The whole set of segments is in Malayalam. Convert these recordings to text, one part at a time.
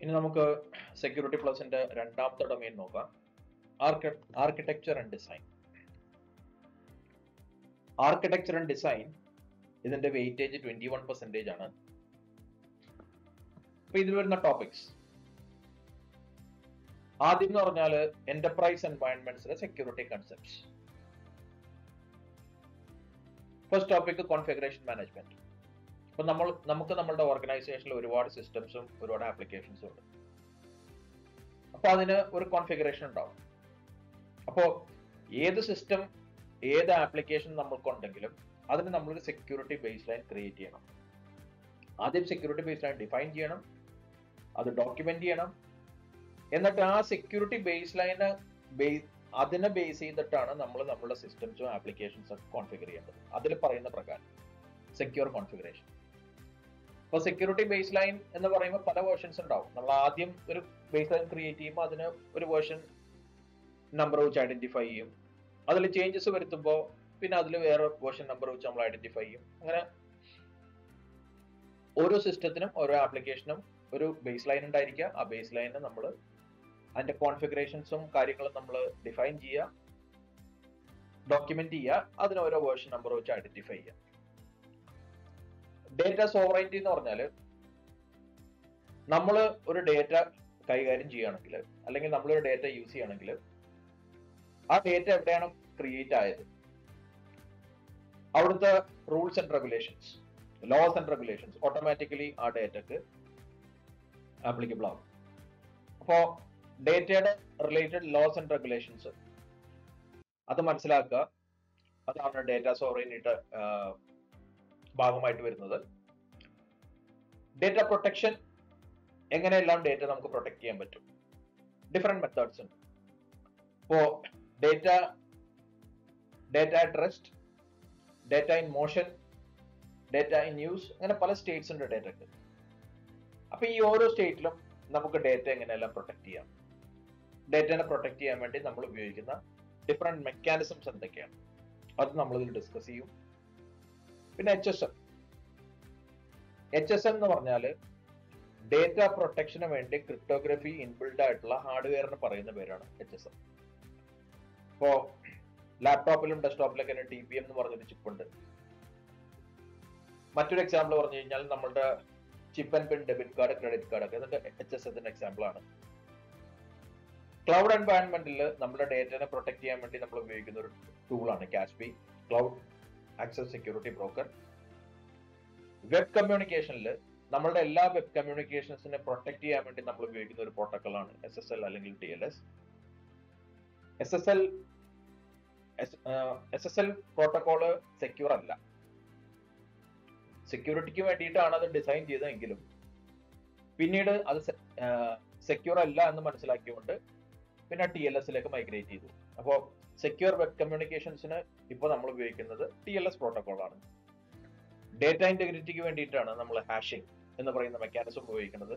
ഇനി നമുക്ക് സെക്യൂരിറ്റി പ്ലസിന്റെ രണ്ടാമത്തെ ഡൊമെയിൻ നോക്കാം architecture and design architecture and design ഇതിന്റെ വെയിറ്റേജ് ട്വന്റി വൺ പെർസെന്റേജ് ആണ് അപ്പൊ ഇതിൽ വരുന്ന ടോപ്പിക്സ് ആദ്യം എന്ന് പറഞ്ഞാൽ എന്റർപ്രൈസ് എൻവയൺമെന്റ്സിലെ security concepts first topic configuration management അപ്പൊ നമ്മൾ നമുക്ക് നമ്മളുടെ ഓർഗനൈസേഷനിൽ ഒരുപാട് സിസ്റ്റംസും ഒരുപാട് ആപ്ലിക്കേഷൻസും ഉണ്ട് അപ്പൊ അതിന് ഒരു കോൺഫിഗറേഷൻ ഉണ്ടാവും അപ്പോ ഏത് സിസ്റ്റം ഏത് ആപ്ലിക്കേഷൻ നമ്മൾക്കുണ്ടെങ്കിലും അതിന് നമ്മളൊരു സെക്യൂരിറ്റി ബേസ് ലൈൻ ക്രിയേറ്റ് ചെയ്യണം ആദ്യം സെക്യൂരിറ്റി ബേസ് ലൈൻ ഡിഫൈൻ ചെയ്യണം അത് ഡോക്യുമെന്റ് ചെയ്യണം എന്നിട്ട് ആ സെക്യൂരിറ്റി ബേസ് ലൈന് ബേസ് അതിനെ ബേസ് ചെയ്തിട്ടാണ് നമ്മൾ നമ്മുടെ സിസ്റ്റംസും ആപ്ലിക്കേഷൻസും കോൺഫിഗർ ചെയ്യേണ്ടത് അതിൽ പറയുന്ന പ്രകാരം സെക്യൂർ കോൺഫിഗറേഷൻ അപ്പോൾ സെക്യൂരിറ്റി ബേസ് ലൈൻ എന്ന് പറയുമ്പോൾ പല വേർഷൻസ് ഉണ്ടാവും നമ്മൾ ആദ്യം ഒരു ബേസ് ലൈൻ ക്രിയേറ്റ് ചെയ്യുമ്പോൾ അതിന് ഒരു വേർഷൻ നമ്പർ വെച്ച് ഐഡന്റിഫൈ ചെയ്യും അതിൽ ചേഞ്ചസ് വരുത്തുമ്പോൾ പിന്നെ അതിൽ വേറെ വേർഷൻ നമ്പർ വെച്ച് നമ്മൾ ഐഡന്റിഫൈ ചെയ്യും അങ്ങനെ ഓരോ സിസ്റ്റത്തിനും ഓരോ ആപ്ലിക്കേഷനും ഒരു ബേസ് ലൈൻ ഉണ്ടായിരിക്കുക ആ ബേസ് ലൈനിന് നമ്മൾ അതിന്റെ കോൺഫിഗറേഷൻസും കാര്യങ്ങളും നമ്മൾ ഡിഫൈൻ ചെയ്യുക ഡോക്യുമെന്റ് ചെയ്യുക അതിന് ഓരോ വേർഷൻ നമ്പർ വെച്ച് ഐഡന്റിഫൈ ചെയ്യുക ഡേറ്റ സോവറൈറ്റി എന്ന് പറഞ്ഞാൽ നമ്മൾ ഒരു ഡേറ്റ കൈകാര്യം ചെയ്യുകയാണെങ്കിൽ അല്ലെങ്കിൽ നമ്മളൊരു ഡേറ്റ യൂസ് ചെയ്യുകയാണെങ്കിൽ ആ ഡേറ്റ എവിടെയാണ് ക്രിയേറ്റ് ആയത് അവിടുത്തെ rules and regulations laws and regulations automatically ആ ഡേറ്റക്ക് ആപ്ലിക്കബിൾ ആവും അപ്പോ ഡേറ്റയുടെ റിലേറ്റഡ് ലോസ് ആൻഡ് റെഗുലേഷൻസ് അത് മനസ്സിലാക്കുക അതാണ് ഡേറ്റ സോവറിനിയുടെ ഭാഗമായിട്ട് വരുന്നത് ഡേറ്റ പ്രൊട്ടക്ഷൻ എങ്ങനെയെല്ലാം ഡേറ്റ നമുക്ക് പ്രൊട്ടക്ട് ചെയ്യാൻ പറ്റും ഡിഫറെന്റ് മെത്തേഡ്സ് ഉണ്ട് ഇപ്പോ data data at rest data in motion data in use അങ്ങനെ പല സ്റ്റേറ്റ്സ് ഉണ്ട് ഡേറ്റക്ക് അപ്പൊ ഈ ഓരോ സ്റ്റേറ്റിലും നമുക്ക് ഡേറ്റ എങ്ങനെയെല്ലാം പ്രൊട്ടക്ട് ചെയ്യാം ഡേറ്റനെ പ്രൊട്ടക്ട് ചെയ്യാൻ വേണ്ടി നമ്മൾ ഉപയോഗിക്കുന്ന ഡിഫറെന്റ് മെക്കാനിസംസ് എന്തൊക്കെയാണ് അത് നമ്മൾ ഇതിൽ ഡിസ്കസ് ചെയ്യും പിന്നെ H S M H S M എന്ന് പറഞ്ഞാൽ ഡേറ്റ പ്രൊട്ടക്ഷന് വേണ്ടി ക്രിപ്റ്റോഗ്രഫി ഇൻബിൽഡ് ആയിട്ടുള്ള ഹാർഡ്വെയറിന് പറയുന്ന പേരാണ് എച്ച് എസ് എം ഇപ്പോ ലാപ്ടോപ്പിലും ഡെസ്ക്ടോപ്പിലൊക്കെ ടി പി എം എന്ന് പറഞ്ഞൊരു ചിപ്പ് ഉണ്ട് മറ്റൊരു എക്സാമ്പിൾ പറഞ്ഞു കഴിഞ്ഞാൽ നമ്മളുടെ chip and pin debit card credit card ഒക്കെ ഇതൊക്കെ എച്ച് എസ് എത്തിന്റെ എക്സാമ്പിൾ ആണ് ക്ലൗഡ് എൻവയൺമെന്റിൽ നമ്മുടെ ഡേറ്റനെ പ്രൊട്ടക്ട് ചെയ്യാൻ വേണ്ടി നമ്മൾ ഉപയോഗിക്കുന്ന ഒരു ടൂളാണ് CASB cloud access security broker web കമ്മ്യൂണിക്കേഷനിൽ നമ്മളുടെ എല്ലാ വെബ് കമ്മ്യൂണിക്കേഷൻസിനെ പ്രൊട്ടക്ട് ചെയ്യാൻ വേണ്ടി നമ്മൾ ഉപയോഗിക്കുന്ന ഒരു പ്രോട്ടോക്കോളാണ് എസ് എസ് എൽ അല്ലെങ്കിൽ T L S S S L S S L protocol secure അല്ല സെക്യൂരിറ്റിക്ക് വേണ്ടിയിട്ടാണ് അത് ഡിസൈൻ ചെയ്തതെങ്കിലും പിന്നീട് അത് സെക്യൂർ അല്ല എന്ന് മനസ്സിലാക്കിക്കൊണ്ട് പിന്നെ ടി എൽ എസിലേക്ക് മൈഗ്രേറ്റ് ചെയ്തു അപ്പോൾ സെക്യൂർ വെബ് കമ്മ്യൂണിക്കേഷൻസിന് ഇപ്പോൾ നമ്മൾ ഉപയോഗിക്കുന്നത് ടി എൽ എസ് പ്രോട്ടോകോളാണ് ഡേറ്റ ഇന്റഗ്രിറ്റിക്ക് വേണ്ടിയിട്ടാണ് നമ്മൾ ഹാഷിംഗ് എന്ന് പറയുന്ന മെക്കാനിസം ഉപയോഗിക്കുന്നത്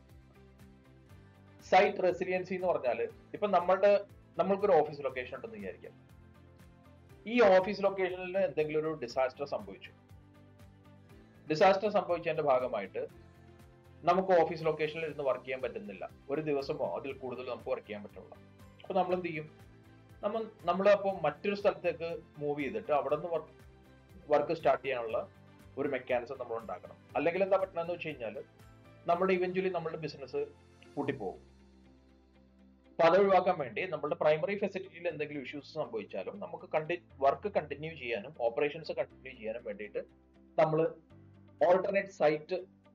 സൈറ്റ് റെസിലിയൻസി എന്ന് പറഞ്ഞാൽ ഇപ്പൊ നമ്മളുടെ നമ്മൾക്കൊരു ഓഫീസ് ലൊക്കേഷൻ ഉണ്ടെന്ന് വിചാരിക്കാം ഈ ഓഫീസ് ലൊക്കേഷനിൽ എന്തെങ്കിലും ഒരു ഡിസാസ്റ്റർ സംഭവിച്ചു ഡിസാസ്റ്റർ സംഭവിച്ചതിന്റെ ഭാഗമായിട്ട് നമുക്ക് ഓഫീസ് ലൊക്കേഷനിൽ ഇരുന്ന് വർക്ക് ചെയ്യാൻ പറ്റുന്നില്ല ഒരു ദിവസമോ അതിൽ കൂടുതൽ നമുക്ക് വർക്ക് ചെയ്യാൻ പറ്റുള്ള അപ്പൊ നമ്മൾ എന്ത് ചെയ്യും നമ്മൾ നമ്മൾ അപ്പോൾ മറ്റൊരു സ്ഥലത്തേക്ക് മൂവ് ചെയ്തിട്ട് അവിടെ നിന്ന് വർക്ക് സ്റ്റാർട്ട് ചെയ്യാനുള്ള ഒരു മെക്കാനിസം നമ്മൾ ഉണ്ടാക്കണം അല്ലെങ്കിൽ എന്താ പറ്റണമെന്ന് വെച്ച് കഴിഞ്ഞാൽ നമ്മുടെ ഇവഞ്ച്വലി നമ്മുടെ ബിസിനസ് പൂട്ടിപ്പോകും അപ്പൊ അത് ഒഴിവാക്കാൻ വേണ്ടി നമ്മുടെ പ്രൈമറി ഫെസിലിറ്റിയിൽ എന്തെങ്കിലും ഇഷ്യൂസ് സംഭവിച്ചാലും നമുക്ക് കണ്ടി വർക്ക് കണ്ടിന്യൂ ചെയ്യാനും ഓപ്പറേഷൻസ് കണ്ടിന്യൂ ചെയ്യാനും വേണ്ടിയിട്ട് നമ്മൾ ഓൾട്ടർനേറ്റ് സൈറ്റ്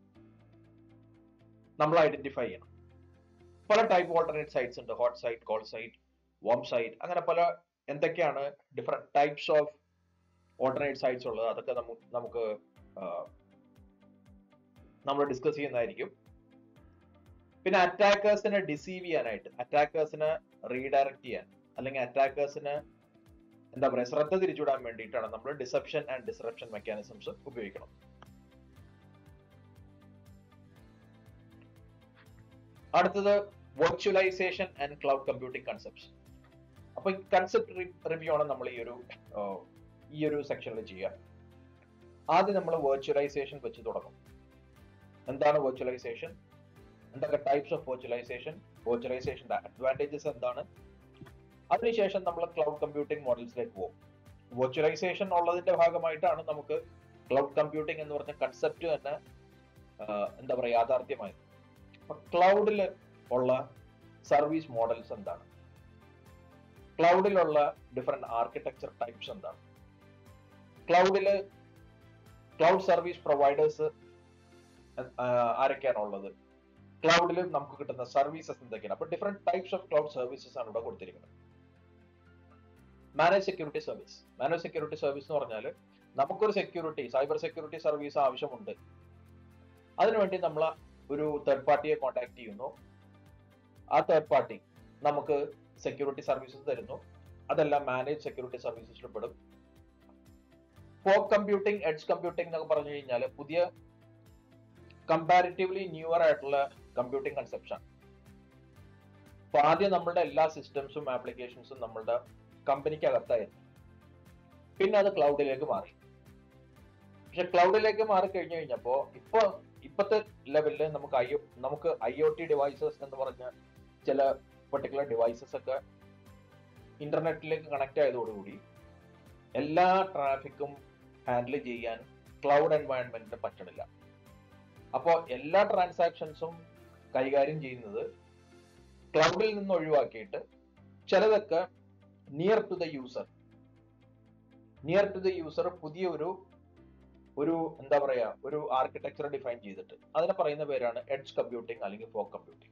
നമ്മൾ ഐഡന്റിഫൈ ചെയ്യണം പല ടൈപ്പ് ഓൾട്ടർനേറ്റ് സൈറ്റ്സ് ഉണ്ട് hot site cold site warm site അങ്ങനെ പല എന്തൊക്കെയാണ് different types of alternate sites ഉള്ളത് അതൊക്കെ നമുക്ക് നമ്മൾ ഡിസ്കസ് ചെയ്യുന്നതായിരിക്കും പിന്നെ അറ്റാക്കേഴ്സിനെ ഡിസീവ് ചെയ്യാനായിട്ട് അറ്റാക്കേഴ്സിനെ റീഡയറക്ട് ചെയ്യാൻ അല്ലെങ്കിൽ അറ്റാക്കേഴ്സിന് എന്താ പറയുക ശ്രദ്ധ തിരിച്ചുവിടാൻ വേണ്ടിയിട്ടാണ് നമ്മൾ ഡിസെപ്ഷൻ ആൻഡ് ഡിസ്റപ്ഷൻ മെക്കാനിസംസ് ഉപയോഗിക്കണം അടുത്തത് virtualisation and cloud computing concepts അപ്പൊ ഈ കൺസെപ്റ്റ് റിവ്യൂ ആണ് നമ്മൾ ഈ ഒരു ഈ ഒരു സെക്ഷനിൽ ചെയ്യുക ആദ്യം നമ്മൾ വെർച്വലൈസേഷൻ വെച്ച് തുടങ്ങും എന്താണ് വെർച്വലൈസേഷൻ എന്തൊക്കെ ടൈപ്സ് ഓഫ് വെർച്വലൈസേഷൻ വെർച്വലൈസേഷന്റെ അഡ്വാൻറ്റേജസ് എന്താണ് അതിനുശേഷം നമ്മൾ ക്ലൗഡ് കമ്പ്യൂട്ടിംഗ് മോഡൽസിലേക്ക് പോകും വെർച്വലൈസേഷൻ ഉള്ളതിന്റെ ഭാഗമായിട്ടാണ് നമുക്ക് ക്ലൗഡ് കമ്പ്യൂട്ടിംഗ് എന്ന് പറഞ്ഞ കൺസെപ്റ്റ് തന്നെ എന്താ പറയുക യാഥാർത്ഥ്യമായത് അപ്പൊ ക്ലൗഡിൽ ഉള്ള സർവീസ് മോഡൽസ് എന്താണ് ക്ലൗഡിലുള്ള ഡിഫറെന്റ് ആർക്കിടെക്ചർ ടൈപ്സ് എന്താണ് ക്ലൗഡില് ക്ലൗഡ് സർവീസ് പ്രൊവൈഡേഴ്സ് ആരൊക്കെയാണ് ഉള്ളത് ക്ലൗഡിൽ നമുക്ക് കിട്ടുന്ന സർവീസസ് എന്തൊക്കെയാണ് അപ്പൊ different types of cloud services ആണ് ഇവിടെ കൊടുത്തിരിക്കുന്നത് manage security service manage security service എന്ന് പറഞ്ഞാൽ നമുക്കൊരു സെക്യൂരിറ്റി സൈബർ സെക്യൂരിറ്റി സർവീസ് ആവശ്യമുണ്ട് അതിനുവേണ്ടി നമ്മൾ ഒരു തേർഡ് പാർട്ടിയെ കോൺടാക്ട് ചെയ്യുന്നു ആ തേർഡ് പാർട്ടി നമുക്ക് സെക്യൂരിറ്റി സർവീസസ് തരുന്നു അതെല്ലാം മാനേജ് സെക്യൂരിറ്റി സർവീസസിൽ പെടും ഫോഗ് കമ്പ്യൂട്ടിംഗ് എഡ്ജ് കമ്പ്യൂട്ടിംഗ് എന്നൊക്കെ പറഞ്ഞു കഴിഞ്ഞാൽ പുതിയ കമ്പാരിറ്റീവ്ലി ന്യൂവർ ആയിട്ടുള്ള കമ്പ്യൂട്ടിംഗ് കൺസെപ്ഷൻ അപ്പൊ ആദ്യം നമ്മളുടെ എല്ലാ സിസ്റ്റംസും ആപ്ലിക്കേഷൻസും നമ്മളുടെ കമ്പനിക്ക് അകത്തായിരുന്നു പിന്നെ അത് ക്ലൗഡിലേക്ക് മാറി പക്ഷെ ക്ലൗഡിലേക്ക് മാറി കഴിഞ്ഞു കഴിഞ്ഞപ്പോ ഇപ്പൊ ഇപ്പോഴത്തെ ലെവലില് നമുക്ക് ഐ നമുക്ക് ഐ ഒ ടി ഡിവൈസസ് എന്ന് പറഞ്ഞ ചില പെർട്ടിക്കുലർ ഡിവൈസസ് ഒക്കെ ഇന്റർനെറ്റിലേക്ക് കണക്ട് ആയതോടുകൂടി എല്ലാ ട്രാഫിക്കും ഹാൻഡിൽ ചെയ്യാൻ ക്ലൗഡ് എൻവയൺമെന്റിന് പറ്റണില്ല അപ്പോൾ എല്ലാ ട്രാൻസാക്ഷൻസും കൈകാര്യം ചെയ്യുന്നത് ക്ലൗഡിൽ നിന്ന് ഒഴിവാക്കിയിട്ട് ചിലതൊക്കെ near to the user near to the user പുതിയ ഒരു ഒരു എന്താ പറയാ ഒരു ആർക്കിടെക്ചർ ഡിഫൈൻ ചെയ്തിട്ട് അതിനെ പറയുന്ന പേരാണ് എഡ്ജ് കമ്പ്യൂട്ടിംഗ് അല്ലെങ്കിൽ ഫോഗ് കമ്പ്യൂട്ടിംഗ്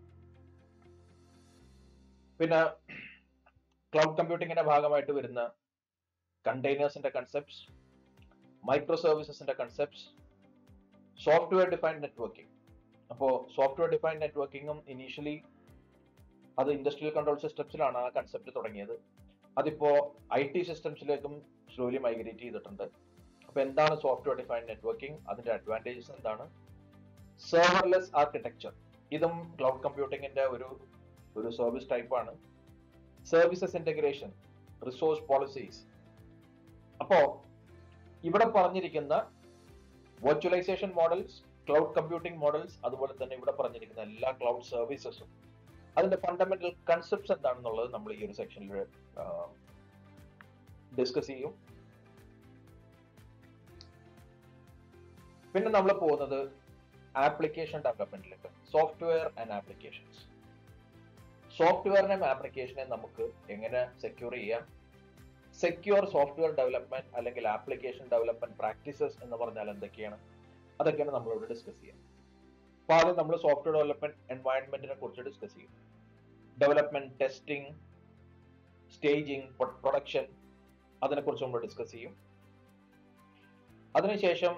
പിന്നെ ക്ലൗഡ് കമ്പ്യൂട്ടിങ്ങിന്റെ ഭാഗമായിട്ട് വരുന്ന കണ്ടെയ്നേഴ്സിന്റെ കൺസെപ്റ്റ്സ് മൈക്രോ സർവീസസിന്റെ കൺസെപ്റ്റ്സ് സോഫ്റ്റ്വെയർ ഡിഫൈൻഡ് നെറ്റ്വർക്കിംഗ് അപ്പോൾ സോഫ്റ്റ്വെയർ ഡിഫൈൻഡ് നെറ്റ്വർക്കിംഗും ഇനീഷ്യലി അത് ഇൻഡസ്ട്രിയൽ കൺട്രോൾ സിസ്റ്റംസിലാണ് ആ കൺസെപ്റ്റ് തുടങ്ങിയത് അതിപ്പോ ഐ ടി സിസ്റ്റംസിലേക്കും സ്ലോലി മൈഗ്രേറ്റ് ചെയ്തിട്ടുണ്ട് അപ്പൊ എന്താണ് സോഫ്റ്റ്വെയർ ഡിഫൈൻഡ് നെറ്റ്വർക്കിംഗ് അതിന്റെ അഡ്വാൻറ്റേജസ് എന്താണ് സെർവർലെസ് ആർക്കിടെക്ചർ ഇതും ക്ലൗഡ് കമ്പ്യൂട്ടിങ്ങിന്റെ ഒരു ഒരു സർവീസ് ടൈപ്പാണ് സർവീസസ് ഇന്റഗ്രേഷൻ റിസോഴ്സ് പോളിസീസ് അപ്പോ ഇവിടെ പറഞ്ഞിരിക്കുന്ന virtualisation models cloud computing models അതുപോലെ തന്നെ ഇവിടെ പറഞ്ഞിരിക്കുന്ന എല്ലാ ക്ലൗഡ് സർവീസസും അതിന്റെ ഫണ്ടമെന്റൽ കൺസെപ്റ്റ്സ് എന്താണെന്നുള്ളത് നമ്മൾ ഈ ഒരു സെക്ഷനിൽ ഡിസ്കസ് ചെയ്യും പിന്നെ നമ്മൾ പോകുന്നത് ആപ്ലിക്കേഷൻ ഡെവലപ്മെന്റിലേക്ക് സോഫ്റ്റ്വെയർ ആൻഡ് ആപ്ലിക്കേഷൻസ് സോഫ്റ്റ്വെയറിനെയും ആപ്ലിക്കേഷനെയും നമുക്ക് എങ്ങനെ സെക്യൂർ ചെയ്യാം സെക്യൂർ സോഫ്റ്റ്വെയർ ഡെവലപ്മെന്റ് അല്ലെങ്കിൽ ആപ്ലിക്കേഷൻ ഡെവലപ്മെന്റ് പ്രാക്ടീസസ് എന്ന് പറഞ്ഞാൽ എന്തൊക്കെയാണ് അതൊക്കെയാണ് നമ്മളിവിടെ ഡിസ്കസ് ചെയ്യുക അപ്പൊ ആദ്യം നമ്മൾ സോഫ്റ്റ്വെയർ ഡെവലപ്മെന്റ് എൻവയൺമെന്റിനെ കുറിച്ച് ഡിസ്കസ് ചെയ്യും ഡെവലപ്മെന്റ് ടെസ്റ്റിംഗ് സ്റ്റേജിങ് പ്രൊഡക്ഷൻ അതിനെക്കുറിച്ച് നമ്മൾ ഡിസ്കസ് ചെയ്യും അതിനുശേഷം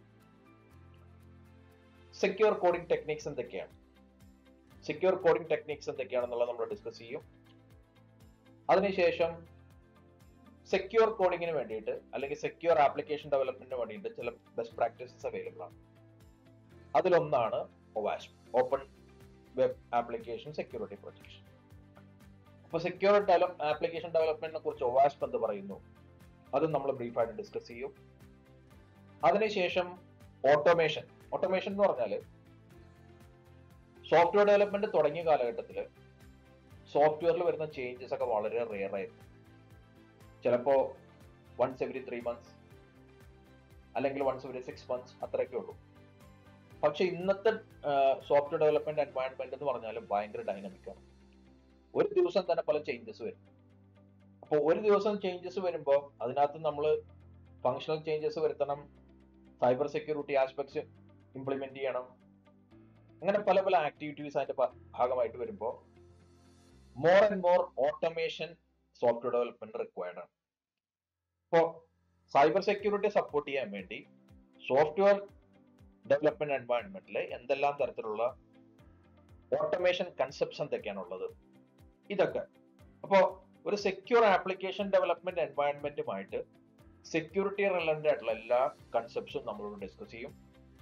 സെക്യൂർ കോഡിംഗ് ടെക്നിക്സ് എന്തൊക്കെയാണ് സെക്യൂർ കോഡിംഗ് ടെക്നിക്സ് എന്തൊക്കെയാണെന്നുള്ളത് നമ്മൾ ഡിസ്കസ് ചെയ്യും അതിനുശേഷം സെക്യൂർ കോഡിങ്ങിന് വേണ്ടിയിട്ട് അല്ലെങ്കിൽ സെക്യൂർ ആപ്ലിക്കേഷൻ ഡെവലപ്മെന്റിന് വേണ്ടിയിട്ട് ചില ബെസ്റ്റ് പ്രാക്ടീസസ് അവൈലബിൾ ആണ് അതിലൊന്നാണ് ഒവാസ്പ് open web application security projection അപ്പൊ സെക്യൂർ ആപ്ലിക്കേഷൻ ഡെവലപ്മെന്റിനെ കുറിച്ച് ഒവാസ്പ് എന്ന് പറയുന്നു അത് നമ്മൾ ബ്രീഫായിട്ട് ഡിസ്കസ് ചെയ്യും അതിനുശേഷം ഓട്ടോമേഷൻ ഓട്ടോമേഷൻ എന്ന് പറഞ്ഞാൽ സോഫ്റ്റ്വെയർ ഡെവലപ്മെന്റ് തുടങ്ങിയ കാലഘട്ടത്തിൽ സോഫ്റ്റ്വെയറിൽ വരുന്ന ചേഞ്ചസ് ഒക്കെ വളരെ റെയർ ആയിരുന്നു ചിലപ്പോ വൺസ് എവറി ത്രീ മന്ത്സ് അല്ലെങ്കിൽ വൺസ് എവറി സിക്സ് മന്ത്സ് അത്രയൊക്കെ ഉള്ളൂ പക്ഷെ ഇന്നത്തെ സോഫ്റ്റ്വെയർ ഡെവലപ്മെന്റ് എൻവയൺമെന്റ് എന്ന് പറഞ്ഞാൽ ഭയങ്കര ഡൈനമിക് ആണ് ഒരു ദിവസം തന്നെ പല ചേഞ്ചസ് വരും അപ്പോൾ ഒരു ദിവസം ചേഞ്ചസ് വരുമ്പോൾ അതിനകത്ത് നമ്മൾ ഫങ്ഷണൽ ചേഞ്ചസ് വരുത്തണം സൈബർ സെക്യൂരിറ്റി ആസ്പെക്ട്സ് ഇംപ്ലിമെന്റ് ചെയ്യണം അങ്ങനെ പല പല ആക്ടിവിറ്റീസ് അതിന്റെ ഭാഗമായിട്ട് വരുമ്പോൾ more and more automation software development required ആണ് ഇപ്പോൾ സൈബർ സെക്യൂരിറ്റി സപ്പോർട്ട് ചെയ്യാൻ വേണ്ടി സോഫ്റ്റ്വെയർ ഡെവലപ്മെന്റ് എൻവയൺമെന്റിൽ എന്തെല്ലാം തരത്തിലുള്ള ഓട്ടോമേഷൻ കൺസെപ്റ്റ്സ് എന്തൊക്കെയാണുള്ളത് ഇതൊക്കെ അപ്പോൾ ഒരു സെക്യൂർ ആപ്ലിക്കേഷൻ ഡെവലപ്മെന്റ് എൻവയൺമെന്റുമായിട്ട് സെക്യൂരിറ്റി റിലവൻ്റ് ആയിട്ടുള്ള എല്ലാ കൺസെപ്റ്റ്സും നമ്മളോട് ഡിസ്കസ് ചെയ്യും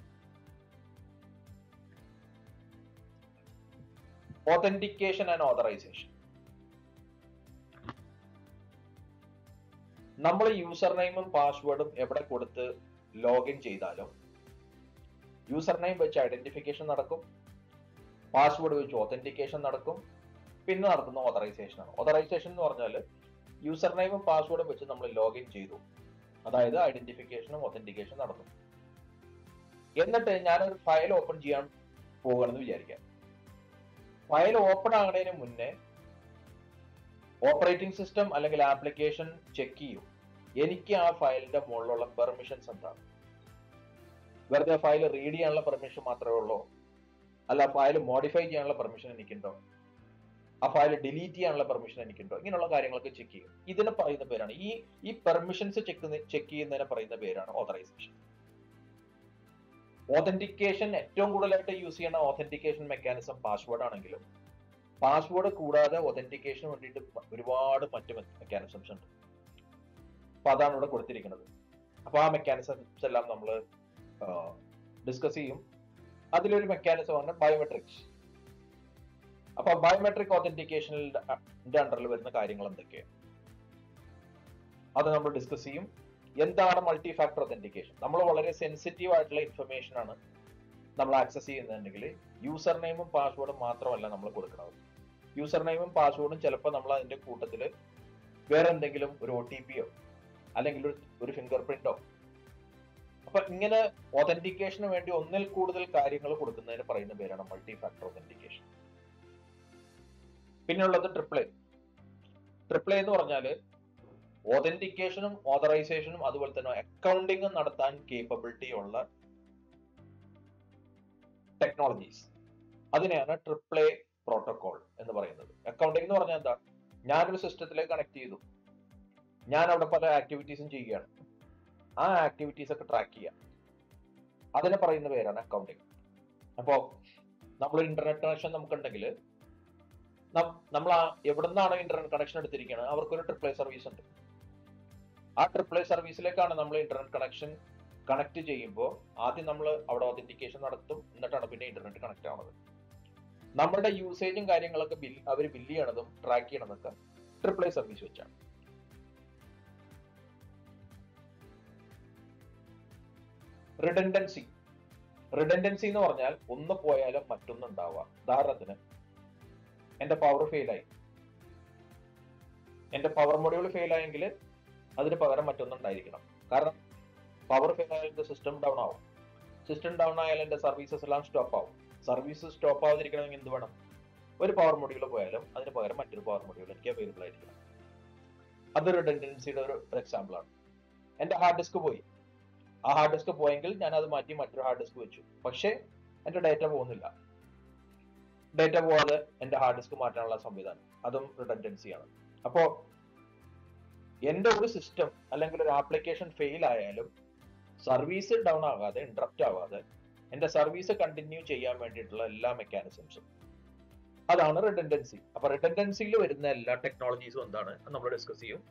ഓതന്റിക്കേഷൻ ആൻഡ് ഓതറൈസേഷൻ നമ്മൾ യൂസർ നെയിമും പാസ്വേഡും എവിടെ കൊടുത്ത് ലോഗിൻ ചെയ്താലും യൂസർ നെയിം വെച്ച് ഐഡന്റിഫിക്കേഷൻ നടക്കും പാസ്വേഡ് വെച്ച് ഓതന്റിക്കേഷൻ നടക്കും പിന്നെ നടക്കുന്ന ഓതറൈസേഷൻ ആണ് ഓതറൈസേഷൻ എന്ന് പറഞ്ഞാൽ യൂസർ നെയിമും പാസ്വേഡും വെച്ച് നമ്മൾ ലോഗിൻ ചെയ്തു അതായത് ഐഡന്റിഫിക്കേഷനും ഒതന്റിക്കേഷനും നടന്നു എന്നിട്ട് ഞാനൊരു ഫയൽ ഓപ്പൺ ചെയ്യാൻ പോകണമെന്ന് വിചാരിക്കാം ഫയൽ ഓപ്പൺ ആകുന്നതിന് മുന്നേ ഓപ്പറേറ്റിംഗ് സിസ്റ്റം അല്ലെങ്കിൽ ആപ്ലിക്കേഷൻ ചെക്ക് ചെയ്യും എനിക്ക് ആ ഫയലിന്റെ മുകളിലുള്ള പെർമിഷൻസ് എന്താണ് വെറുതെ ഫയൽ റീഡ് ചെയ്യാനുള്ള പെർമിഷൻ മാത്രമേ ഉള്ളൂ അല്ല ഫയൽ മോഡിഫൈ ചെയ്യാനുള്ള പെർമിഷൻ എനിക്കുണ്ടോ ആ ഫയൽ ഡിലീറ്റ് ചെയ്യാനുള്ള പെർമിഷൻ എനിക്കുണ്ടോ ഇങ്ങനെയുള്ള കാര്യങ്ങളൊക്കെ ചെക്ക് ചെയ്യും ഇതിനെ പറയുന്ന പേരാണ് ഈ ഈ പെർമിഷൻസ് ചെക്ക് ചെക്ക് ചെയ്യുന്നതിനെ പറയുന്ന പേരാണ് ഓതറൈസേഷൻ ഓതന്റിക്കേഷൻ ഏറ്റവും കൂടുതലായിട്ട് യൂസ് ചെയ്യുന്ന ഓതന്റിക്കേഷൻ മെക്കാനിസം പാസ്വേഡ് ആണെങ്കിലും പാസ്വേഡ് കൂടാതെ ഒതന്റിക്കേഷന് വേണ്ടിയിട്ട് ഒരുപാട് മറ്റു മെക്കാനിസംസ് ഉണ്ട് അപ്പൊ അതാണ് ഇവിടെ കൊടുത്തിരിക്കുന്നത് അപ്പൊ ആ മെക്കാനിസംസ് എല്ലാം നമ്മൾ ഡിസ്കസ് ചെയ്യും അതിലൊരു മെക്കാനിസം ആണ് ബയോമെട്രിക്സ് അപ്പൊ ബയോമെട്രിക് ഓതന്റിക്കേഷനിന്റെ അണ്ടറിൽ വരുന്ന കാര്യങ്ങൾ എന്തൊക്കെയാണ് അത് നമ്മൾ ഡിസ്കസ് ചെയ്യും എന്താണ് മൾട്ടി ഫാക്ടർ ഒതന്റിക്കേഷൻ നമ്മൾ വളരെ സെൻസിറ്റീവ് ആയിട്ടുള്ള ഇൻഫർമേഷൻ ആണ് നമ്മൾ ആക്സസ് ചെയ്യുന്നുണ്ടെങ്കിൽ യൂസർ നെയിമും പാസ്വേഡും മാത്രമല്ല നമ്മൾ കൊടുക്കുന്നത് യൂസർ നെയിമും പാസ്വേഡും ചിലപ്പോൾ നമ്മൾ അതിന്റെ കൂട്ടത്തിൽ വേറെ എന്തെങ്കിലും ഒരു ഒ ടി പിയോ അല്ലെങ്കിൽ ഒരു ഫിംഗർ പ്രിന്റോ അപ്പൊ ഇങ്ങനെ ഒതന്റിക്കേഷന് വേണ്ടി ഒന്നിൽ കൂടുതൽ കാര്യങ്ങൾ കൊടുക്കുന്നതിന് പറയുന്ന പേരാണ് മൾട്ടി ഫാക്ടർ ഒതന്റിക്കേഷൻ പിന്നെ ഉള്ളത് ട്രിപ്ലേ ട്രിപ്ലേ എന്ന് പറഞ്ഞാല് ഓതന്റിക്കേഷനും ഓതറൈസേഷനും അതുപോലെ തന്നെ അക്കൗണ്ടിങ്ങും നടത്താൻ കേപ്പബിലിറ്റി ഉള്ള ടെക്നോളജീസ് അതിനെയാണ് ട്രിപ്ലേ പ്രോട്ടോകോൾ എന്ന് പറയുന്നത് അക്കൗണ്ടിംഗ് എന്ന് പറഞ്ഞാൽ എന്താ ഞാനൊരു സിസ്റ്റത്തിലേക്ക് കണക്ട് ചെയ്തു ഞാൻ അവിടെ പല ആക്ടിവിറ്റീസും ചെയ്യുകയാണ് ആ ആക്ടിവിറ്റീസ് ഒക്കെ ട്രാക്ക് ചെയ്യാം അതിനെ പറയുന്ന പേരാണ് അക്കൗണ്ടിങ് അപ്പോ നമ്മളൊരു ഇന്റർനെറ്റ് കണക്ഷൻ നമുക്കുണ്ടെങ്കിൽ നമ്മൾ എവിടെ നിന്നാണ് ഇന്റർനെറ്റ് കണക്ഷൻ എടുത്തിരിക്കുന്നത് അവർക്കൊരു ട്രിപ്ലേ സർവീസ് ഉണ്ട് ആ ട്രിപ്ലേ സർവീസിലേക്കാണ് നമ്മൾ ഇന്റർനെറ്റ് കണക്ഷൻ കണക്ട് ചെയ്യുമ്പോൾ ആദ്യം നമ്മൾ അവിടെ ഒതന്റിക്കേഷൻ നടത്തും എന്നിട്ടാണ് പിന്നെ ഇന്റർനെറ്റ് കണക്ട് ആവുന്നത് നമ്മുടെ യൂസേജും കാര്യങ്ങളൊക്കെ ബിൽ അവർ ബില്ല് ചെയ്യണതും ട്രാക്ക് ചെയ്യണതൊക്കെ ട്രിപ്ലേ സർവീസ് വെച്ചാണ് റിഡൻഡൻസി റിഡൻഡൻസി എന്ന് പറഞ്ഞാൽ ഒന്ന് പോയാലും മറ്റൊന്ന് ഉണ്ടാവുക ഉദാഹരണത്തിന് എന്റെ പവർ ഫെയിലായി എന്റെ പവർ മൊഡ്യൂൾ ഫെയിൽ ആയെങ്കിൽ അതിന് പകരം മറ്റൊന്നുണ്ടായിരിക്കണം കാരണം പവർ ഫെയിൽ ആയാൽ എന്റെ സിസ്റ്റം ഡൗൺ ആവും സിസ്റ്റം ഡൗൺ ആയാൽ എന്റെ സർവീസസ് എല്ലാം സ്റ്റോപ്പ് ആവും സർവീസ് സ്റ്റോപ്പ് ആവാതിരിക്കണമെങ്കിൽ എന്ത് വേണം ഒരു പവർ മൊഡ്യൂൾ പോയാലും അതിന് പകരം മറ്റൊരു പവർ മൊഡ്യൂൾ എനിക്ക് അവൈലബിൾ ആയിരിക്കണം അതൊരു റിഡൻഡൻസിയുടെ ഒരു എക്സാമ്പിൾ ആണ് എന്റെ ഹാർഡ് ഡിസ്ക് പോയി ആ ഹാർഡ് ഡിസ്ക് പോയെങ്കിൽ ഞാൻ അത് മാറ്റി മറ്റൊരു ഹാർഡ് ഡിസ്ക് വെച്ചു പക്ഷേ എന്റെ ഡേറ്റ പോകുന്നില്ല ഡേറ്റ പോവാതെ എന്റെ ഹാർഡ് ഡിസ്ക് മാറ്റാനുള്ള സംവിധാനം അതും റിഡൻഡൻസിയാണ് അപ്പോ എന്റെ ഒരു സിസ്റ്റം അല്ലെങ്കിൽ ഒരു ആപ്ലിക്കേഷൻ ഫെയിൽ ആയാലും സർവീസ് ഡൗൺ ആകാതെ ഇന്ററപ്റ്റ് ആവാതെ എന്റെ സർവീസ് കണ്ടിന്യൂ ചെയ്യാൻ വേണ്ടിയിട്ടുള്ള എല്ലാ മെക്കാനിസംസും അതാണ് റിഡൻഡൻസി അപ്പൊ റിഡൻഡൻസിയിൽ വരുന്ന എല്ലാ ടെക്നോളജീസും എന്താണ് നമ്മൾ ഡിസ്കസ് ചെയ്യും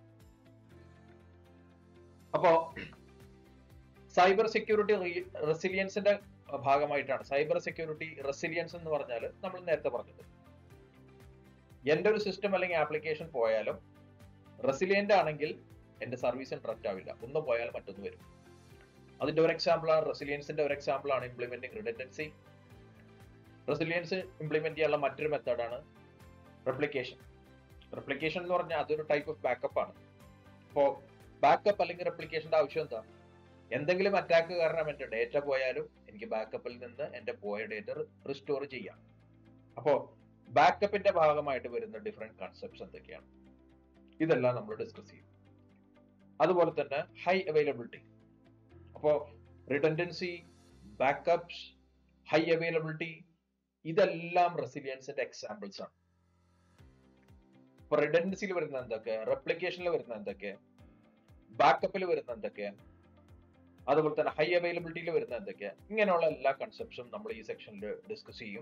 അപ്പോ സൈബർ സെക്യൂരിറ്റി റെസിലിയൻസിന്റെ ഭാഗമായിട്ടാണ് സൈബർ സെക്യൂരിറ്റി റെസിലിയൻസ് എന്ന് പറഞ്ഞാൽ നമ്മൾ നേരത്തെ പറഞ്ഞത് എന്റെ ഒരു സിസ്റ്റം അല്ലെങ്കിൽ ആപ്ലിക്കേഷൻ പോയാലും റെസിലിയന്റ് ആണെങ്കിൽ എന്റെ സർവീസ് ഇന്ററപ്റ്റ് ആവില്ല ഒന്ന് പോയാൽ മറ്റൊന്ന് വരും അതിന്റെ ഒരു എക്സാമ്പിൾ ആണ് റെസിലിയൻസിന്റെ ഒരു എക്സാമ്പിൾ ആണ് ഇംപ്ലിമെന്റിംഗ് റിഡൻഡൻസി റെസിലിയൻസ് ഇംപ്ലിമെന്റ് ചെയ്യാനുള്ള മറ്റൊരു മെത്തേഡാണ് റെപ്ലിക്കേഷൻ റെപ്ലിക്കേഷൻ എന്ന് പറഞ്ഞാൽ അതൊരു ടൈപ്പ് ഓഫ് ബാക്കപ്പ് ആണ് അപ്പോ ബാക്കപ്പ് അല്ലെങ്കിൽ റെപ്ലിക്കേഷന്റെ ആവശ്യം എന്താ എന്തെങ്കിലും അറ്റാക്ക് കാരണം എന്റെ ഡേറ്റ പോയാലും എനിക്ക് ബാക്കപ്പിൽ നിന്ന് എന്റെ പോയ ഡേറ്റ റിസ്റ്റോർ ചെയ്യാം അപ്പോ ബാക്കപ്പിന്റെ ഭാഗമായിട്ട് വരുന്ന ഡിഫറെന്റ് കൺസെപ്റ്റ്സ് എന്തൊക്കെയാണ് ഇതെല്ലാം നമ്മൾ ഡിസ്കസ് ചെയ്യും അതുപോലെ തന്നെ ഹൈ അവൈലബിലിറ്റി അപ്പോ റിഡൻഡൻസി ബാക്കപ്സ് ഹൈ അവൈലബിലിറ്റി ഇതെല്ലാം റെസിലിയൻസിന്റെ എക്സാമ്പിൾസ് ആണ് ഇപ്പൊ റിഡൻഡൻസിയിൽ വരുന്ന എന്തൊക്കെ റെപ്ലിക്കേഷനിൽ വരുന്ന എന്തൊക്കെ ബാക്കപ്പിൽ വരുന്ന എന്തൊക്കെ അതുപോലെ തന്നെ ഹൈ അവൈലബിലിറ്റിയിൽ വരുന്ന എന്തൊക്കെ ഇങ്ങനെയുള്ള എല്ലാ കൺസെപ്റ്റ്സും നമ്മൾ ഈ സെക്ഷനിൽ ഡിസ്കസ് ചെയ്യും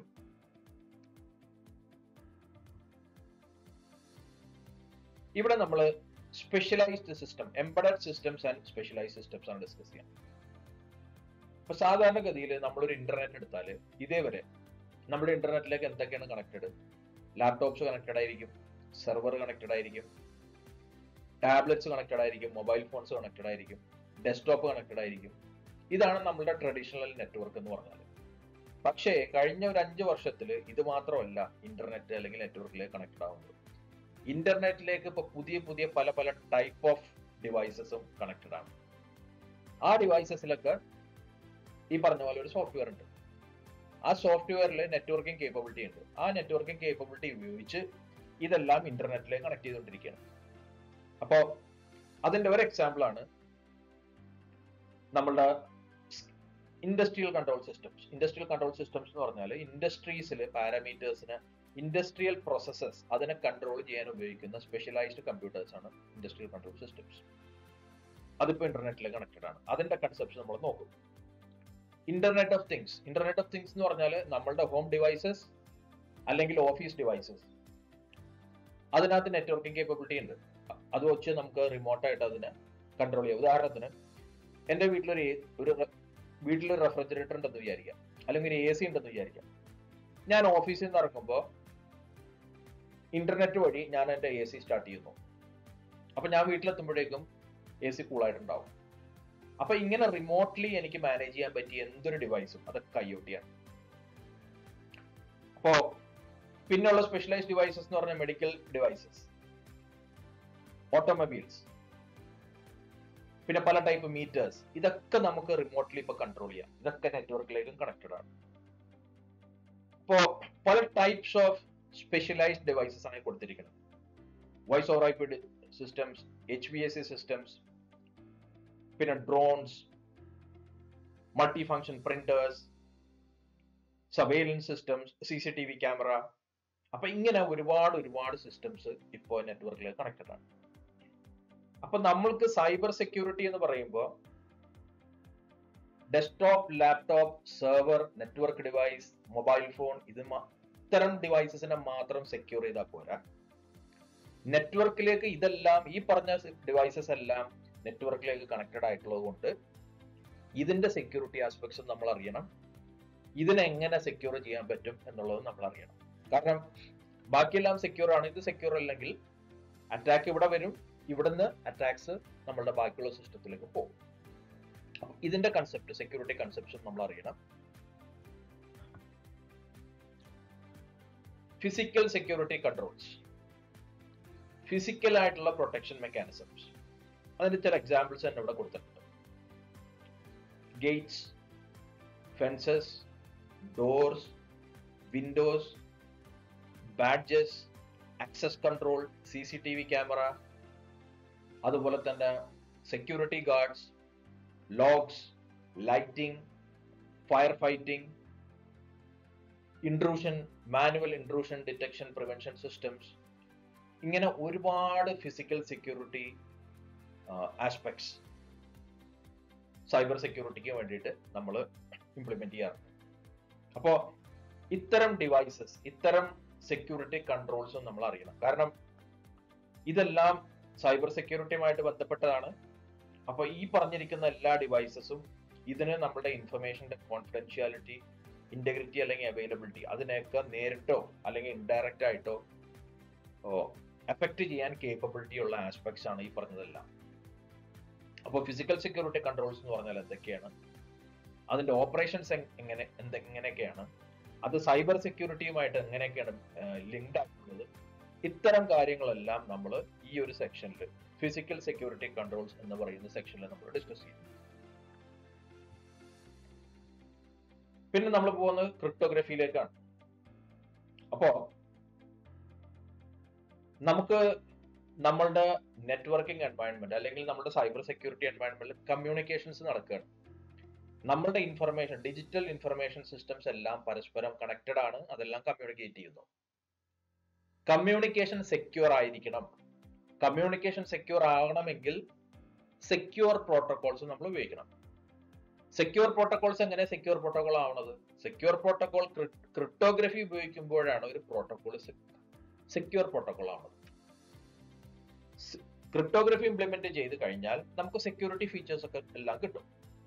ഇവിടെ നമ്മൾ specialised system embedded systems and specialised systems ആണ് ഡിസ്കസ് ചെയ്യാം ഇപ്പൊ സാധാരണഗതിയിൽ നമ്മളൊരു ഇന്റർനെറ്റ് എടുത്താൽ ഇതേവരെ നമ്മുടെ ഇന്റർനെറ്റിലേക്ക് എന്തൊക്കെയാണ് കണക്റ്റഡ് ലാപ്ടോപ്സ് കണക്റ്റഡ് ആയിരിക്കും സെർവർ കണക്റ്റഡ് ആയിരിക്കും ടാബ്ലറ്റ്സ് കണക്റ്റഡ് ആയിരിക്കും മൊബൈൽ ഫോൺസ് കണക്റ്റഡ് ആയിരിക്കും ഡെസ്ക്ടോപ്പ് കണക്റ്റഡ് ആയിരിക്കും ഇതാണ് നമ്മുടെ ട്രഡീഷണൽ നെറ്റ്വർക്ക് എന്ന് പറഞ്ഞാൽ പക്ഷേ കഴിഞ്ഞ ഒരു അഞ്ച് വർഷത്തിൽ ഇത് മാത്രമല്ല ഇന്റർനെറ്റ് അല്ലെങ്കിൽ നെറ്റ്വർക്കിലേക്ക് കണക്ട് ആവുന്നത് ഇന്റർനെറ്റിലേക്ക് ഇപ്പൊ പുതിയ പുതിയ പല പല ടൈപ്പ് ഓഫ് ഡിവൈസസും കണക്റ്റഡ് ആണ് ആ ഡിവൈസസിലൊക്കെ ഈ പറഞ്ഞ പോലെ ഒരു സോഫ്റ്റ്വെയർ ഉണ്ട് ആ സോഫ്റ്റ്വെയറിൽ നെറ്റ്വർക്കിംഗ് കേപ്പബിലിറ്റി ഉണ്ട് ആ നെറ്റ്വർക്കിംഗ് കേപ്പബിലിറ്റി ഉപയോഗിച്ച് ഇതെല്ലാം ഇന്റർനെറ്റിലേക്ക് കണക്ട് ചെയ്തുകൊണ്ടിരിക്കുകയാണ് അപ്പോൾ അതിന്റെ ഒരു എക്സാമ്പിൾ ആണ് നമ്മളുടെ industrial control systems industrial control systems എന്ന് പറഞ്ഞാൽ ഇൻഡസ്ട്രീസിൽ പാരാമീറ്റേഴ്സിന് ഇൻഡസ്ട്രിയൽ പ്രോസസ്സസ് അതിനെ കൺട്രോൾ ചെയ്യാൻ ഉപയോഗിക്കുന്ന സ്പെഷ്യലൈസ്ഡ് കമ്പ്യൂട്ടേഴ്സ് ആണ് ഇൻഡസ്ട്രിയൽ കൺട്രോൾ സിസ്റ്റംസ് അതിപ്പോ ഇന്റർനെറ്റിൽ കണക്റ്റഡ് ആണ് അതിന്റെ കൺസെപ്ഷൻ നമ്മൾ നോക്കും internet of things internet of things എന്ന് പറഞ്ഞാൽ നമ്മളുടെ ഹോം ഡിവൈസസ് അല്ലെങ്കിൽ ഓഫീസ് ഡിവൈസസ് അതിനകത്ത് നെറ്റ്വർക്കിംഗ് കേപ്പബിലിറ്റി ഉണ്ട് അത് വെച്ച് നമുക്ക് റിമോട്ടായിട്ട് അതിനെ കൺട്രോൾ ചെയ്യാം ഉദാഹരണത്തിന് എന്റെ വീട്ടിലൊരു ഒരു വീട്ടിലൊരു റെഫ്രിജറേറ്റർ ഉണ്ടെന്ന് വിചാരിക്കാം അല്ലെങ്കിൽ ഒരു എ സി ഉണ്ടെന്ന് വിചാരിക്കാം ഞാൻ ഓഫീസിൽ നിന്ന് ഇറങ്ങുമ്പോൾ ഇന്റർനെറ്റ് വഴി ഞാൻ എന്റെ എ സി സ്റ്റാർട്ട് ചെയ്യുന്നു അപ്പൊ ഞാൻ വീട്ടിലെത്തുമ്പോഴേക്കും എ സി കൂളായിട്ടുണ്ടാവും അപ്പൊ ഇങ്ങനെ റിമോട്ട്ലി എനിക്ക് മാനേജ് ചെയ്യാൻ പറ്റിയ എന്തൊരു ഡിവൈസും അതൊക്കെ ഐ ഒ ടി ആണ് അപ്പോ പിന്നെയുള്ള സ്പെഷ്യലൈസ്ഡ് ഡിവൈസസ് എന്ന് പറഞ്ഞാൽ മെഡിക്കൽ ഡിവൈസസ് ഓട്ടോമൊബൈൽസ് പിന്നെ പല ടൈപ്പ് മീറ്റേഴ്സ് ഇതൊക്കെ നമുക്ക് റിമോട്ട്ലി ഇപ്പൊ കൺട്രോൾ ചെയ്യാം ഇതൊക്കെ നെറ്റ്വർക്കിലേക്കും കണക്റ്റഡ് ആണ് ഇപ്പോ പല ടൈപ്സ് ഓഫ് സ്പെഷ്യലൈസ്ഡ് ഡിവൈസസ് ആണ് കൊടുത്തിരിക്കുന്നത് voice over I P systems H V S C systems പിന്നെ drones multi function printers surveillance systems C C T V camera അപ്പൊ ഇങ്ങനെ ഒരുപാട് ഒരുപാട് സിസ്റ്റംസ് ഇപ്പോൾ നെറ്റ്വർക്കിൽ കണക്റ്റഡ് ആണ് അപ്പൊ നമ്മൾക്ക് സൈബർ സെക്യൂരിറ്റി എന്ന് പറയുമ്പോൾ desktop laptop server network device mobile phone ഇത് ഇത്തരം ഡിവൈസസിനെ മാത്രം സെക്യൂർ ചെയ്താൽ പോരാ നെറ്റ്വർക്കിലേക്ക് ഇതെല്ലാം ഈ പറഞ്ഞ ഡിവൈസസ് എല്ലാം നെറ്റ്വർക്കിലേക്ക് കണക്റ്റഡ് ആയിട്ടുള്ളത് കൊണ്ട് ഇതിന്റെ സെക്യൂരിറ്റി ആസ്പെക്ട്സ് നമ്മൾ അറിയണം ഇതിനെ എങ്ങനെ സെക്യൂർ ചെയ്യാൻ പറ്റും എന്നുള്ളത് നമ്മൾ അറിയണം കാരണം ബാക്കിയെല്ലാം സെക്യൂർ ആണ് ഇത് സെക്യൂർ അല്ലെങ്കിൽ അറ്റാക്ക് ഇവിടെ വരും ഇവിടുന്ന് അറ്റാക്സ് നമ്മളുടെ ബാക്കിയുള്ള സിസ്റ്റത്തിലേക്ക് പോകും ഇതിന്റെ കൺസെപ്റ്റ് സെക്യൂരിറ്റി കൺസെപ്ഷൻ നമ്മൾ അറിയണം ഫിസിക്കൽ സെക്യൂരിറ്റി കൺട്രോൾസ് ഫിസിക്കൽ ആയിട്ടുള്ള പ്രൊട്ടക്ഷൻ മെക്കാനിസംസ് അതിന്റെ ചില എക്സാമ്പിൾസ് തന്നെ ഇവിടെ കൊടുത്തിട്ടുണ്ട് gates fences doors windows badges access control C C T V camera അതുപോലെ തന്നെ security guards logs lighting fire fighting intrusion manual intrusion detection prevention systems ഇങ്ങനെ ഒരുപാട് ഫിസിക്കൽ സെക്യൂരിറ്റി ആസ്പെക്ട്സ് സൈബർ സെക്യൂരിറ്റിക്ക് വേണ്ടിയിട്ട് നമ്മൾ ഇംപ്ലിമെന്റ് ചെയ്യാറുണ്ട് അപ്പോൾ ഇത്തരം ഡിവൈസസ് ഇത്തരം സെക്യൂരിറ്റി കൺട്രോൾസും നമ്മൾ അറിയണം കാരണം ഇതെല്ലാം സൈബർ സെക്യൂരിറ്റിയുമായിട്ട് ബന്ധപ്പെട്ടതാണ് അപ്പൊ ഈ പറഞ്ഞിരിക്കുന്ന എല്ലാ ഡിവൈസസും ഇതിന് നമ്മുടെ ഇൻഫർമേഷന്റെ കോൺഫിഡൻഷ്യാലിറ്റി ഇന്റഗ്രിറ്റി അല്ലെങ്കിൽ അവൈലബിലിറ്റി അതിനെയൊക്കെ നേരിട്ടോ അല്ലെങ്കിൽ ഇൻഡയറക്റ്റ് ആയിട്ടോ എഫക്ട് ചെയ്യാൻ കേപ്പബിലിറ്റി ഉള്ള ആസ്പെക്ട്സ് ആണ് ഈ പറഞ്ഞതെല്ലാം അപ്പോൾ ഫിസിക്കൽ സെക്യൂരിറ്റി കൺട്രോൾസ് എന്ന് പറഞ്ഞാൽ എന്തൊക്കെയാണ് അതിന്റെ ഓപ്പറേഷൻസ് എങ്ങനെ എന്ത് എങ്ങനെയൊക്കെയാണ് അത് സൈബർ സെക്യൂരിറ്റിയുമായിട്ട് എങ്ങനെയൊക്കെയാണ് ലിങ്ക്ഡ് ആയിട്ടുള്ളത് ഇത്തരം കാര്യങ്ങളെല്ലാം നമ്മൾ ഈ ഒരു സെക്ഷനിൽ ഫിസിക്കൽ സെക്യൂരിറ്റി കൺട്രോൾസ് എന്ന് പറയുന്ന സെക്ഷനിൽ നമ്മൾ ഡിസ്കസ് ചെയ്യും പിന്നെ നമ്മൾ പോകുന്നത് ക്രിപ്റ്റോഗ്രഫിയിലേക്കാണ് അപ്പോ നമുക്ക് നമ്മളുടെ നെറ്റ്വർക്കിംഗ് എൻവയൺമെന്റ് അല്ലെങ്കിൽ നമ്മുടെ സൈബർ സെക്യൂരിറ്റി എൻവയൺമെന്റിൽ കമ്മ്യൂണിക്കേഷൻസ് നടക്കുകയാണ് നമ്മളുടെ ഇൻഫർമേഷൻ ഡിജിറ്റൽ ഇൻഫർമേഷൻ സിസ്റ്റംസ് എല്ലാം പരസ്പരം കണക്റ്റഡ് ആണ് അതെല്ലാം കമ്മ്യൂണിക്കേറ്റ് ചെയ്യുന്നു കമ്മ്യൂണിക്കേഷൻ സെക്യൂർ ആയിരിക്കണം കമ്മ്യൂണിക്കേഷൻ സെക്യൂർ ആകണമെങ്കിൽ സെക്യൂർ പ്രോട്ടോകോൾസ് നമ്മൾ ഉപയോഗിക്കണം സെക്യൂർ പ്രോട്ടോകോൾസ് എങ്ങനെ സെക്യൂർ പ്രോട്ടോകോൾ ആവണത് സെക്യൂർ പ്രോട്ടോകോൾ ക്രിപ്റ്റോഗ്രഫി ഉപയോഗിക്കുമ്പോഴാണ് ഒരു പ്രോട്ടോകോൾ സെക്യൂർ പ്രോട്ടോകോൾ ആവുന്നത് ക്രിപ്റ്റോഗ്രഫി ഇംപ്ലിമെന്റ് ചെയ്ത് കഴിഞ്ഞാൽ നമുക്ക് സെക്യൂരിറ്റി ഫീച്ചേഴ്സ് ഒക്കെ എല്ലാം കിട്ടും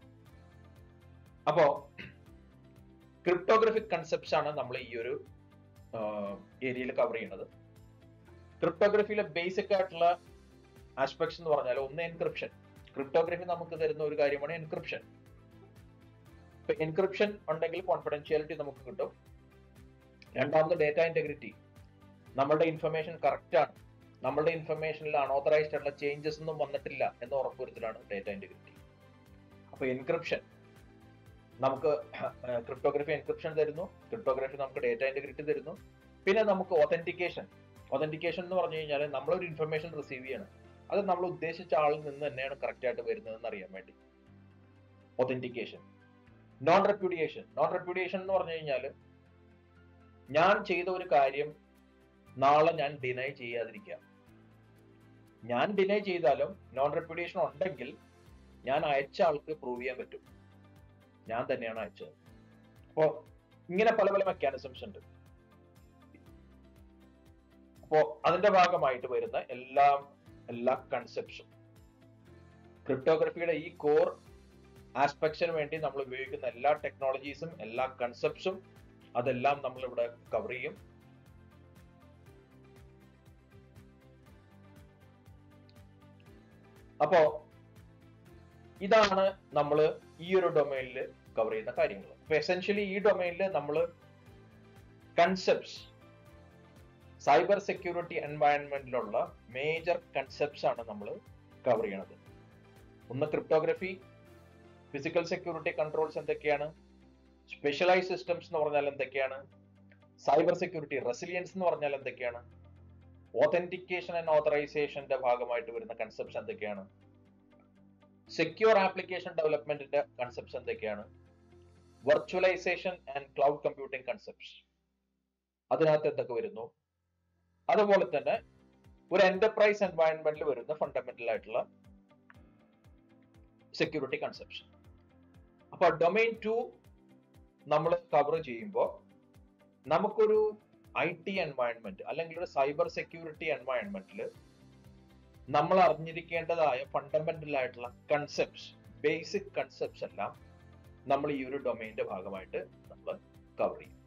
അപ്പോ ക്രിപ്റ്റോഗ്രഫിക് കൺസെപ്റ്റ്സ് ആണ് നമ്മൾ ഈ ഒരു ഏരിയയിൽ കവർ ചെയ്യുന്നത് ക്രിപ്റ്റോഗ്രഫിയിലെ ബേസിക് ആയിട്ടുള്ള ആസ്പെക്ട്സ് എന്ന് പറഞ്ഞാൽ ഒന്ന് എൻക്രിപ്ഷൻ ക്രിപ്റ്റോഗ്രഫി നമുക്ക് തരുന്ന ഒരു കാര്യമാണ് എൻക്രിപ്ഷൻ ഇപ്പൊ എൻക്രിപ്ഷൻ ഉണ്ടെങ്കിൽ കോൺഫിഡൻഷ്യാലിറ്റി നമുക്ക് കിട്ടും രണ്ടാമത് ഡേറ്റ ഇന്റഗ്രിറ്റി നമ്മളുടെ ഇൻഫർമേഷൻ കറക്റ്റ് ആണ് നമ്മളുടെ ഇൻഫർമേഷനിൽ അൺഓത്തറൈസ്ഡ് ആയിട്ടുള്ള ചേഞ്ചസ് ഒന്നും വന്നിട്ടില്ല എന്ന് ഉറപ്പുവരുത്തലാണ് ഡേറ്റ ഇന്റഗ്രിറ്റി അപ്പൊ എൻക്രിപ്ഷൻ നമുക്ക് ക്രിപ്റ്റോഗ്രഫി എൻക്രിപ്ഷൻ തരുന്നു ക്രിപ്റ്റോഗ്രഫി നമുക്ക് ഡേറ്റ ഇന്റഗ്രിറ്റി തരുന്നു പിന്നെ നമുക്ക് ഒതന്റിക്കേഷൻ ഒതന്റിക്കേഷൻ എന്ന് പറഞ്ഞു കഴിഞ്ഞാൽ നമ്മളൊരു ഇൻഫർമേഷൻ റിസീവ് ചെയ്യണം അത് നമ്മൾ ഉദ്ദേശിച്ച ആളിൽ നിന്ന് തന്നെയാണ് കറക്റ്റ് ആയിട്ട് വരുന്നതെന്ന് അറിയാൻ വേണ്ടി authentication non repudiation non repudiation എന്ന് പറഞ്ഞു കഴിഞ്ഞാൽ ഞാൻ ചെയ്ത ഒരു കാര്യം നാളെ ഞാൻ ഡിനൈ ചെയ്യാതിരിക്കുക ഞാൻ ഡിനൈ ചെയ്താലും നോൺ റെപ്യൂഡിയേഷൻ ഉണ്ടെങ്കിൽ ഞാൻ അയച്ച ആൾക്ക് പ്രൂവ് ചെയ്യാൻ പറ്റും ഞാൻ തന്നെയാണ് അയച്ചത് അപ്പോ ഇങ്ങനെ പല പല മെക്കാനിസംസ് ഉണ്ട് അപ്പോ അതിന്റെ ഭാഗമായിട്ട് വരുന്ന എല്ലാ എല്ലാ കൺസെപ്റ്റ്സും ക്രിപ്റ്റോഗ്രഫിയുടെ ഈ കോർ ആസ്പെക്ട്സിന് വേണ്ടി നമ്മൾ ഉപയോഗിക്കുന്ന എല്ലാ ടെക്നോളജീസും എല്ലാ കൺസെപ്റ്റ്സും അതെല്ലാം നമ്മൾ ഇവിടെ കവർ ചെയ്യും അപ്പോ ഇതാണ് നമ്മൾ ഈ ഒരു ഡൊമൈനിൽ കവർ ചെയ്യുന്ന കാര്യങ്ങൾ അപ്പൊ എസെൻഷ്യലി ഈ ഡൊമൈനിൽ നമ്മൾ കൺസെപ്റ്റ്സ് സൈബർ സെക്യൂരിറ്റി എൻവയൺമെന്റിലുള്ള മേജർ കൺസെപ്റ്റ്സ് ആണ് നമ്മൾ കവർ ചെയ്യണത് ഒന്ന് ക്രിപ്റ്റോഗ്രഫി ഫിസിക്കൽ സെക്യൂരിറ്റി കൺട്രോൾസ് എന്തൊക്കെയാണ് സ്പെഷ്യലൈസ് സിസ്റ്റംസ് എന്ന് പറഞ്ഞാൽ എന്തൊക്കെയാണ് സൈബർ സെക്യൂരിറ്റി റെസിലിയൻസ് എന്ന് പറഞ്ഞാൽ എന്തൊക്കെയാണ് ഓതന്റിക്കേഷൻ ആൻഡ് ഓതറൈസേഷന്റെ ഭാഗമായിട്ട് വരുന്ന കൺസെപ്റ്റ്സ് എന്തൊക്കെയാണ് സെക്യൂർ ആപ്ലിക്കേഷൻ ഡെവലപ്മെന്റിന്റെ കൺസെപ്റ്റ്സ് എന്തൊക്കെയാണ് virtualisation and cloud computing concepts അതിനകത്ത് എന്തൊക്കെ വരുന്നു അതുപോലെ തന്നെ ഒരു എന്റർപ്രൈസ് എൻവയൺമെന്റിൽ വരുന്ന ഫണ്ടമെന്റൽ ആയിട്ടുള്ള സെക്യൂരിറ്റി കൺസെപ്ഷൻ അപ്പൊ ഡൊമൈൻ ടു നമ്മൾ കവർ ചെയ്യുമ്പോൾ നമുക്കൊരു ഐ ടി എൻവയൺമെന്റ് അല്ലെങ്കിൽ ഒരു സൈബർ സെക്യൂരിറ്റി എൻവയൺമെന്റിൽ നമ്മൾ അറിഞ്ഞിരിക്കേണ്ടതായ ഫണ്ടമെന്റൽ ആയിട്ടുള്ള കൺസെപ്റ്റ്സ് ബേസിക് കൺസെപ്റ്റ്സ് എല്ലാം നമ്മൾ ഈ ഒരു ഡൊമൈനിന്റെ ഭാഗമായിട്ട് നമ്മൾ കവർ ചെയ്യും